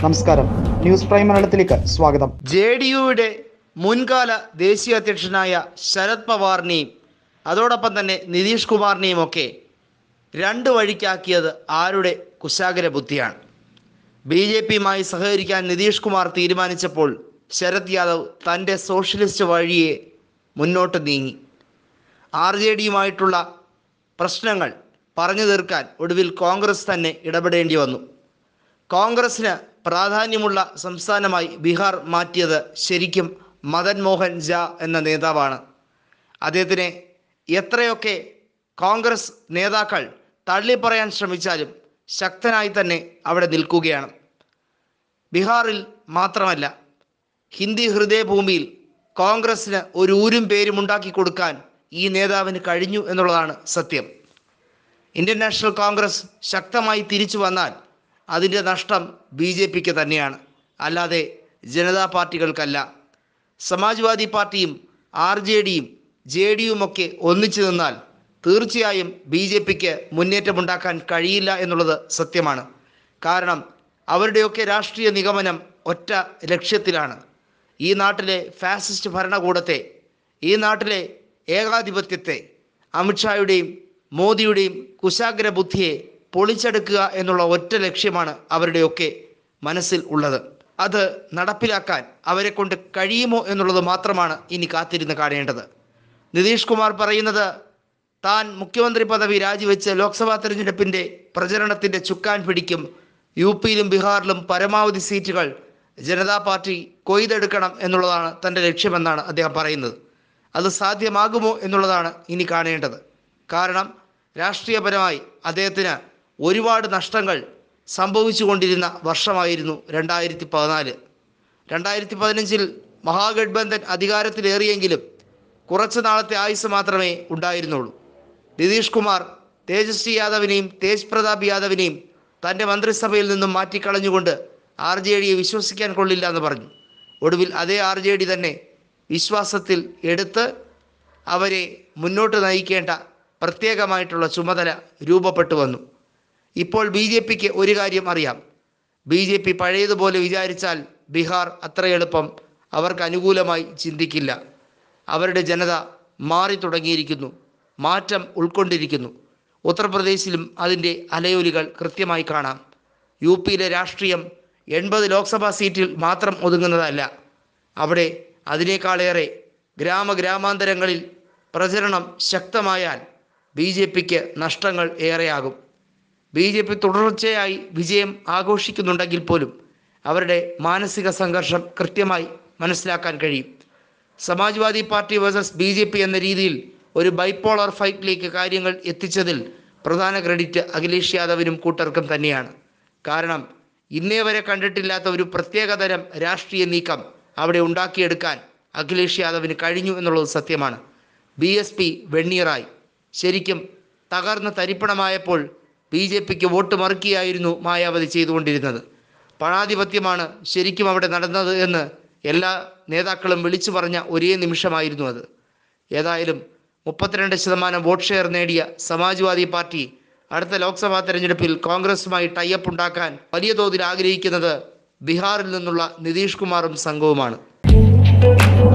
നമസ്കാരം news prime മലയാളത്തിലേക്ക് സ്വാഗതം ജെ ഡി യുയുടെ മുൻകാല ദേശീയ അധ്യക്ഷനായ ശരത് പവാറിനെയും അതോടൊപ്പം തന്നെ നിതീഷ് കുമാറിനെയും ഒക്കെ രണ്ട് വഴിക്കാക്കിയത് ആരുടെ കുശാഗ്ര ബുദ്ധിയാണ് ബി ജെ പിയുമായി സഹകരിക്കാൻ നിതീഷ് കുമാർ തീരുമാനിച്ചപ്പോൾ ശരത് യാദവ് തൻ്റെ സോഷ്യലിസ്റ്റ് വഴിയെ മുന്നോട്ട് നീങ്ങി ആർ ജെ ഡിയുമായിട്ടുള്ള പ്രശ്നങ്ങൾ പറഞ്ഞു തീർക്കാൻ ഒടുവിൽ കോൺഗ്രസ് തന്നെ ഇടപെടേണ്ടി വന്നു കോൺഗ്രസിന് പ്രാധാന്യമുള്ള സംസ്ഥാനമായി ബീഹാർ മാറ്റിയത് ശരിക്കും മദൻ മോഹൻ ജാ എന്ന നേതാവാണ് അദ്ദേഹത്തിനെ എത്രയൊക്കെ കോൺഗ്രസ് നേതാക്കൾ തള്ളിപ്പറയാൻ ശ്രമിച്ചാലും ശക്തനായി തന്നെ അവിടെ നിൽക്കുകയാണ് ബീഹാറിൽ മാത്രമല്ല ഹിന്ദി ഹൃദയഭൂമിയിൽ കോൺഗ്രസിന് ഒരു ഊരും പേരും ഉണ്ടാക്കി കൊടുക്കാൻ ഈ നേതാവിന് കഴിഞ്ഞു എന്നുള്ളതാണ് സത്യം ഇന്ത്യൻ നാഷണൽ കോൺഗ്രസ് ശക്തമായി തിരിച്ചു വന്നാൽ അതിൻ്റെ നഷ്ടം ബി ജെ പിക്ക് തന്നെയാണ് അല്ലാതെ ജനതാ പാർട്ടികൾക്കല്ല സമാജ്വാദി പാർട്ടിയും ആർ ജെ ഡിയും ജെ ഡിയുമൊക്കെ ഒന്നിച്ചു നിന്നാൽ തീർച്ചയായും ബി ജെ പിക്ക് മുന്നേറ്റമുണ്ടാക്കാൻ കഴിയില്ല എന്നുള്ളത് സത്യമാണ് കാരണം അവരുടെയൊക്കെ രാഷ്ട്രീയ നിഗമനം ഒറ്റ ലക്ഷ്യത്തിലാണ് ഈ നാട്ടിലെ ഫാസിസ്റ്റ് ഭരണകൂടത്തെ ഈ നാട്ടിലെ ഏകാധിപത്യത്തെ അമിത്ഷായുടെയും മോദിയുടെയും കുശാഗ്ര ബുദ്ധിയെ പൊളിച്ചെടുക്കുക എന്നുള്ള ഒറ്റ ലക്ഷ്യമാണ് അവരുടെയൊക്കെ മനസ്സിൽ ഉള്ളത് അത് നടപ്പിലാക്കാൻ അവരെ കൊണ്ട് കഴിയുമോ എന്നുള്ളത് മാത്രമാണ് ഇനി കാത്തിരുന്ന് കാണേണ്ടത് നിതീഷ് കുമാർ പറയുന്നത് താൻ മുഖ്യമന്ത്രി പദവി രാജിവെച്ച് ലോക്സഭാ തെരഞ്ഞെടുപ്പിൻ്റെ പ്രചരണത്തിൻ്റെ ചുക്കാൻ പിടിക്കും യു പിയിലും ബീഹാറിലും പരമാവധി സീറ്റുകൾ ജനതാ പാർട്ടി കൊയ്തെടുക്കണം എന്നുള്ളതാണ് തൻ്റെ ലക്ഷ്യമെന്നാണ് അദ്ദേഹം പറയുന്നത് അത് സാധ്യമാകുമോ എന്നുള്ളതാണ് ഇനി കാണേണ്ടത് കാരണം രാഷ്ട്രീയപരമായി അദ്ദേഹത്തിന് ഒരുപാട് നഷ്ടങ്ങൾ സംഭവിച്ചുകൊണ്ടിരുന്ന വർഷമായിരുന്നു രണ്ടായിരത്തി പതിനാല് രണ്ടായിരത്തി പതിനഞ്ചിൽ മഹാഗഡ്ബന്ധൻ അധികാരത്തിലേറിയെങ്കിലും കുറച്ച് നാളത്തെ ആയുസ് മാത്രമേ ഉണ്ടായിരുന്നുള്ളൂ നിതീഷ് കുമാർ തേജസ്വി യാദവിനെയും തേജ് പ്രതാപ് യാദവിനെയും തൻ്റെ മന്ത്രിസഭയിൽ നിന്നും മാറ്റിക്കളഞ്ഞുകൊണ്ട് ആർ ജെ ഡിയെ വിശ്വസിക്കാൻ കൊള്ളില്ല എന്ന് പറഞ്ഞു ഒടുവിൽ അതേ ആർ ജെ ഡി തന്നെ വിശ്വാസത്തിൽ എടുത്ത് അവരെ മുന്നോട്ട് നയിക്കേണ്ട പ്രത്യേകമായിട്ടുള്ള ചുമതല രൂപപ്പെട്ടു വന്നു ഇപ്പോൾ ബി ജെ പിക്ക് ഒരു കാര്യം അറിയാം ബി ജെ പി പഴയതുപോലെ വിചാരിച്ചാൽ ബീഹാർ അത്ര എളുപ്പം അവർക്ക് അനുകൂലമായി ചിന്തിക്കില്ല അവരുടെ ജനത മാറി തുടങ്ങിയിരിക്കുന്നു മാറ്റം ഉൾക്കൊണ്ടിരിക്കുന്നു ഉത്തർപ്രദേശിലും അതിൻ്റെ അലയൊലികൾ കൃത്യമായി കാണാം യു പിയിലെ രാഷ്ട്രീയം എൺപത് ലോക്സഭാ സീറ്റിൽ മാത്രം ഒതുങ്ങുന്നതല്ല അവിടെ അതിനേക്കാളേറെ ഗ്രാമഗ്രാമാന്തരങ്ങളിൽ പ്രചരണം ശക്തമായാൽ ബി ജെ പിക്ക് നഷ്ടങ്ങൾ ഏറെയാകും ബി ജെ പി തുടർച്ചയായി വിജയം ആഘോഷിക്കുന്നുണ്ടെങ്കിൽ പോലും അവരുടെ മാനസിക സംഘർഷം കൃത്യമായി മനസ്സിലാക്കാൻ കഴിയും Samajwadi party versus B J P എന്ന രീതിയിൽ ഒരു ബൈപ്പോളർ ഫൈറ്റിലേക്ക് കാര്യങ്ങൾ എത്തിച്ചതിൽ പ്രധാന ക്രെഡിറ്റ് അഖിലേഷ് യാദവിനും കൂട്ടർക്കും തന്നെയാണ് കാരണം ഇന്നേ വരെ കണ്ടിട്ടില്ലാത്ത ഒരു പ്രത്യേകതരം രാഷ്ട്രീയ നീക്കം അവിടെ ഉണ്ടാക്കിയെടുക്കാൻ അഖിലേഷ് യാദവിന് കഴിഞ്ഞു എന്നുള്ളത് സത്യമാണ് ബി എസ് പി വെണ്ണീറായി ശരിക്കും തകർന്ന് തരിപ്പണമായപ്പോൾ ബി ജെ പിക്ക് വോട്ട് മറുക്കിയായിരുന്നു മായാവതി ചെയ്തുകൊണ്ടിരുന്നത് പണാധിപത്യമാണ് ശരിക്കും അവിടെ നടന്നത് എന്ന് എല്ലാ നേതാക്കളും വിളിച്ചു പറഞ്ഞ ഒരേ നിമിഷമായിരുന്നു അത് ഏതായാലും മുപ്പത്തിരണ്ട് ശതമാനം വോട്ട് ഷെയർ നേടിയ സമാജ്വാദി പാർട്ടി അടുത്ത ലോക്സഭാ തെരഞ്ഞെടുപ്പിൽ കോൺഗ്രസുമായി ടൈപ്പ് ഉണ്ടാക്കാൻ വലിയ തോതിൽ ആഗ്രഹിക്കുന്നത് ബീഹാറിൽ നിന്നുള്ള നിതീഷ് കുമാറും സംഘവുമാണ്